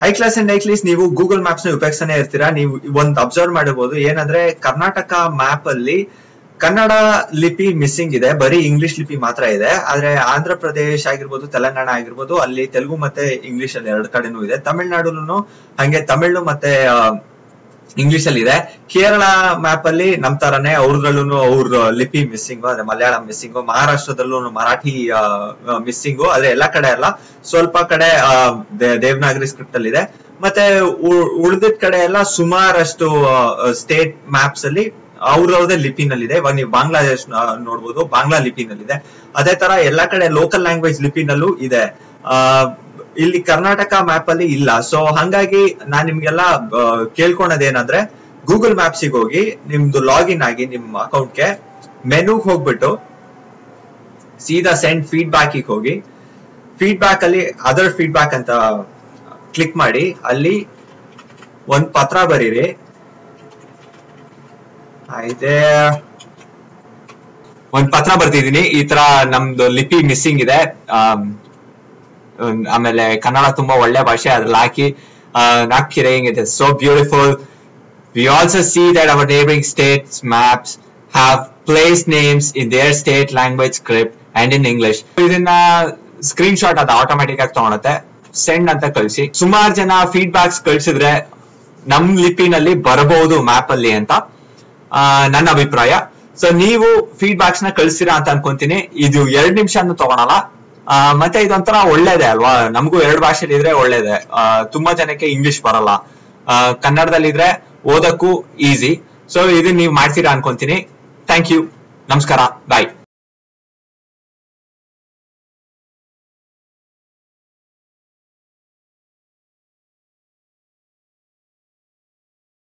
I ಕ್ಲಾಸ್ ಅಂಡ್ ಐ ಕ್ಲೀಸ್ ನೀವು ಗೂಗಲ್ ಮ್ಯಾಪ್ಸ್ ನ ಉಪಯೋಗಿಸ್ತಾನೆ ಇರ್ತೀರಾ ನೀವು ಒಂದ್ ಅಬ್ಸರ್ವ್ ಮಾಡಿರ್ಬೋದು ಏನಂದ್ರೆ ಕರ್ನಾಟಕ ಮ್ಯಾಪ್ ಅಲ್ಲಿ ಕನ್ನಡ ಲಿಪಿ ಮಿಸ್ಸಿಂಗ್ ಇದೆ ಬರೀ ಇಂಗ್ಲಿಷ್ ಲಿಪಿ ಮಾತ್ರ ಇದೆ ಆದ್ರೆ ಆಂಧ್ರ ಪ್ರದೇಶ್ ಆಗಿರ್ಬೋದು ತೆಲಂಗಾಣ ಆಗಿರ್ಬೋದು ಅಲ್ಲಿ ತೆಲುಗು ಮತ್ತೆ ಇಂಗ್ಲಿಷ್ ಅಲ್ಲಿ ಎರಡು ಕಡೆನೂ ಇದೆ ತಮಿಳ್ನಾಡುನು ಹಂಗೆ ತಮಿಳು ಮತ್ತೆ ಇಂಗ್ಲಿಷ್ ಅಲ್ಲಿ ಇದೆ ಕೇರಳ ಮ್ಯಾಪ್ ಅಲ್ಲಿ ನಮ್ ತರಾನೇ ಅವ್ರಗಳೂ ಅವ್ರ ಲಿಪಿ ಮಿಸ್ಸಿಂಗು ಅದೇ ಮಲಯಾಳಂ ಮಿಸ್ಸಿಂಗು ಮಹಾರಾಷ್ಟ್ರದಲ್ಲೂ ಮರಾಠಿ ಮಿಸ್ಸಿಂಗು ಆದ್ರೆ ಎಲ್ಲಾ ಕಡೆ ಅಲ್ಲ ಸ್ವಲ್ಪ ಕಡೆ ಆ, ದೇ- ದೇವನಾಗರಿ ಸ್ಕ್ರಿಪ್ಟ್ ಅಲ್ಲಿ ಇದೆ ಮತ್ತೆ ಉಳಿದಿದ್ ಕಡೆ ಎಲ್ಲ ಸುಮಾರಷ್ಟು ಸ್ಟೇಟ್ ಮ್ಯಾಪ್ಸ್ ಅಲ್ಲಿ ಅವ್ರವ್ರದೇ ಲಿಪಿನಲ್ಲಿದೆ ಇವಾಗ ನೀವು ಬಾಂಗ್ಲಾದೇಶ್ ನ- ನೋಡ್ಬೋದು ಬಾಂಗ್ಲಾ ಲಿಪಿನಲ್ಲಿದೆ ಅದೇ ತರ ಎಲ್ಲಾ ಕಡೆ ಲೋಕಲ್ ಲ್ಯಾಂಗ್ವೇಜ್ ಲಿಪಿನಲ್ಲೂ ಇದೆ ಆ, ಇಲ್ಲಿ ಕರ್ನಾಟಕ ಮ್ಯಾಪ್ ಅಲ್ಲಿ ಇಲ್ಲ ಸೊ ಹಂಗಾಗಿ ನಾನ್ ನಿಮ್ಗೆಲ್ಲ ಆ, ಕೇಳ್ಕೊಳೋದೇನಂದ್ರೆ ಗೂಗಲ್ ಮ್ಯಾಪ್ಸಿಗೆ ಹೋಗಿ ನಿಮ್ದು ಲಾಗಿನ್ ಆಗಿ ನಿಮ್ಮ ಅಕೌಂಟ್ಗೆ ಮೆನುಗ್ ಹೋಗ್ಬಿಟ್ಟು ಸೀದಾ ಸೆಂಡ್ ಫೀಡ್ಬ್ಯಾಕ್ ಹೋಗಿ ಫೀಡ್ಬ್ಯಾಕ್ ಅಲ್ಲಿ ಅದರ್ ಫೀಡ್ಬ್ಯಾಕ್ ಅಂತ ಕ್ಲಿಕ್ ಮಾಡಿ ಅಲ್ಲಿ ಒಂದ್ ಪತ್ರ ಬರೀರಿ ಆಯ್ತೆ ಒಂದ್ ಪತ್ರ ಬರ್ತಿದೀನಿ ಈ ತರ ನಮ್ದು ಲಿಪಿ ಮಿಸ್ಸಿಂಗ್ ಇದೆ ಆಮ್, ಹ್ಮ್, ಆಮೇಲೆ ಕನ್ನಡ ತುಂಬಾ ಒಳ್ಳೆ ಭಾಷೆ ಅದ್ರಲ್ಲಿ ಹಾಕಿ ನಾಕ್ಕಿರೆ ಹಿಂಗಿದೆ so beautiful we also see that our neighbouring states maps have place names in their state language script and in English ಇದನ್ನ ಸ್ಕ್ರೀನ್ ಶಾಟ್ ಅದು ಆಟೋಮೆಟಿಕ್ ಆಗಿ ತಗೊಳತ್ತೆ ಸೆಂಡ್ ಅಂತ ಕಳಿಸಿ ಸುಮಾರು ಜನ ಫೀಡ್ಬ್ಯಾಕ್ಸ್ ಕಳ್ಸಿದ್ರೆ ನಮ್ ಲಿಪಿನಲ್ಲಿ ಬರಬಹುದು ಮ್ಯಾಪ್ ಅಲ್ಲಿ ಅಂತ ಆ, ನನ್ನ ಅಭಿಪ್ರಾಯ ಸೊ ನೀವು ಫೀಡ್ಬ್ಯಾಕ್ಸ್ ನ ಕಳಿಸ್ತೀರಾ ಅಂತ ಅನ್ಕೊಂತೀನಿ ಇದು ಎರಡ್ ನಿಮಿಷ ತಗೊಳಲ್ಲ ಆ, ಮತ್ತೆ ಇದೊಂಥರ ಒಳ್ಳೇದೇ ಅಲ್ವಾ ನಮಗೂ ಎರಡು ಭಾಷೆಲಿ ಇದ್ರೆ ಒಳ್ಳೇದೇ ಆ, ತುಂಬಾ ಜನಕ್ಕೆ ಇಂಗ್ಲಿಷ್ ಬರಲ್ಲ ಆ, ಕನ್ನಡದಲ್ಲಿದ್ರೆ ಓದಕ್ಕೂ ಈಸಿ ಸೊ ಇದನ್ನ ನೀವು ಮಾಡ್ತೀರಾ ಅನ್ಕೊಂತೀನಿ ಥ್ಯಾಂಕ್ ಯು ನಮಸ್ಕಾರ ಬಾಯ್